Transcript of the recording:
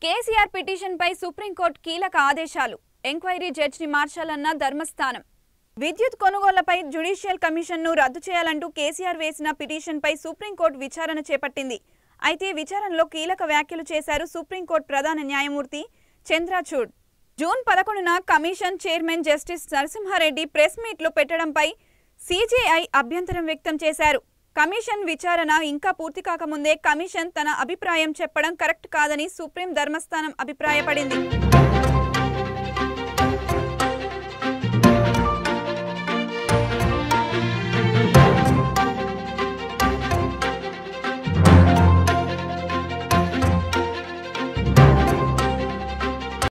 కేసీఆర్ పిటిషన్పై సుప్రీంకోర్టు కీలక ఆదేశాలు ఎంక్వైరీ జడ్జిని మార్చాలన్న ధర్మస్థానం విద్యుత్ కొనుగోళ్లపై జ్యుడిషియల్ కమిషన్ను రద్దు చేయాలంటూ కేసీఆర్ వేసిన పిటిషన్పై సుప్రీంకోర్టు విచారణ చేపట్టింది అయితే విచారణలో కీలక వ్యాఖ్యలు చేశారు సుప్రీంకోర్టు ప్రధాన న్యాయమూర్తి చంద్రచూడ్ జూన్ పదకొండున commission chairman justice Narasimha Reddy press మీట్లు పెట్టడంపై సీజేఐ అభ్యంతరం వ్యక్తం చేశారు కమిషన్ విచారణ ఇంకా పూర్తి కాకముందే కమిషన్ తన అభిప్రాయం చెప్పడం కరెక్ట్ కాదని సుప్రీం ధర్మస్థానం అభిప్రాయపడింది